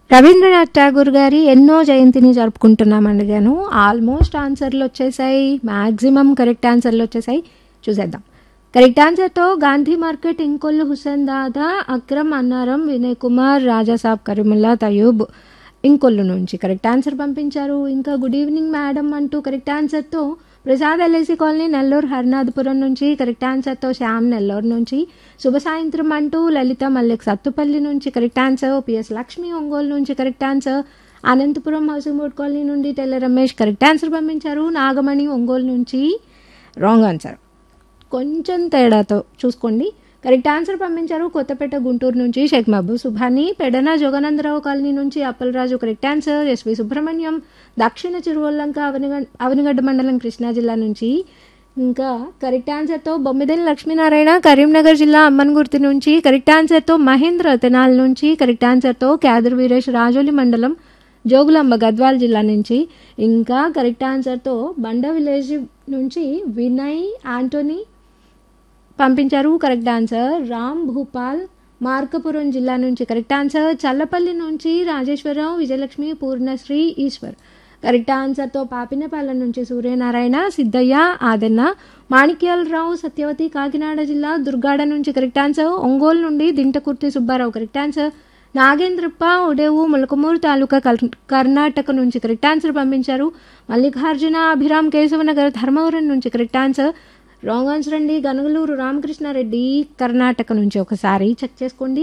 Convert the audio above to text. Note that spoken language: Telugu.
రవీంద్రనాథ్ ఠాగూర్ గారి ఎన్నో జయంతిని జరుపుకుంటున్నాం అడిగాను ఆల్మోస్ట్ ఆన్సర్లు వచ్చేసాయి మ్యాక్సిమం కరెక్ట్ ఆన్సర్లు వచ్చేసాయి చూసేద్దాం కరెక్ట్ ఆన్సర్తో గాంధీ మార్కెట్ ఇంకొల్లు హుసేన్ దాదా అక్రమ్ అన్నారం వినయ్ కుమార్ రాజాసాబ్ కరీముల్లా తయూబ్ ఇంకొల్లు నుంచి కరెక్ట్ ఆన్సర్ పంపించారు ఇంకా గుడ్ ఈవినింగ్ మేడం అంటూ కరెక్ట్ ఆన్సర్తో ప్రసాద్ ఎల్ఐసి కాలనీ నెల్లూరు హరినాథపురం నుంచి కరెక్ట్ ఆన్సర్తో శ్యామ్ నెల్లూరు నుంచి శుభ సాయంత్రం అంటూ లలిత మల్లిక్ సత్తుపల్లి నుంచి correct answer P S Lakshmi Ongole నుంచి correct answer Anantapuram housing board colony నుండి తెల్ల రమేష్ కరెక్ట్ ఆన్సర్ పంపించారు నాగమణి ఒంగోలు నుంచి రాంగ్ ఆన్సర్ కొంచెం తేడాతో చూసుకోండి కరెక్ట్ ఆన్సర్ పంపించారు కొత్తపేట గుంటూరు నుంచి షేక్ మహబూబ్ సుభాని పెడన జోగానందరావు కాలనీ నుంచి Appalaraju correct answer S V Subrahmanyam దక్షిణ చిరువల్లంక అవనిగ అవనిగడ్డ మండలం కృష్ణా జిల్లా నుంచి ఇంకా కరెక్ట్ ఆన్సర్తో బొమ్మిదేని లక్ష్మీనారాయణ కరీంనగర్ జిల్లా అమ్మన్గుర్తి నుంచి కరెక్ట్ ఆన్సర్తో మహేంద్ర తెనాల్ నుంచి కరెక్ట్ ఆన్సర్తో క్యాదర్ వీరేష్ రాజోలి మండలం జోగులాంబ గద్వాల్ జిల్లా నుంచి ఇంకా కరెక్ట్ ఆన్సర్తో బండ విలేజ్ నుంచి వినయ్ ఆంటోనీ పంపించారు కరెక్ట్ ఆన్సర్ రామ్ భూపాల్ మార్కపురం జిల్లా నుంచి కరెక్ట్ ఆన్సర్ చల్లపల్లి నుంచి రాజేశ్వరరావు విజయలక్ష్మి పూర్ణశ్రీ ఈశ్వర్ కరెక్ట్ ఆన్సర్తో పాపినపాలెం నుంచి సూర్యనారాయణ సిద్ధయ్య ఆదెన్న మాణిక్యాలరావు సత్యవతి కాకినాడ జిల్లా దుర్గాడ నుంచి కరెక్ట్ ఆన్సర్ ఒంగోలు నుండి దింటకుర్తి సుబ్బారావు కరెక్ట్ ఆన్సర్ నాగేంద్రప్ప ఉడేవు ములకమూరు తాలూకా కర్ణాటక నుంచి కరెక్ట్ ఆన్సర్ పంపించారు మల్లికార్జున అభిరామ్ కేశవనగర్ ధర్మవరం నుంచి కరెక్ట్ ఆన్సర్ రాంగ్ ఆన్సర్ అండి గనుగలూరు రామకృష్ణారెడ్డి కర్ణాటక నుంచి ఒకసారి చెక్ చేసుకోండి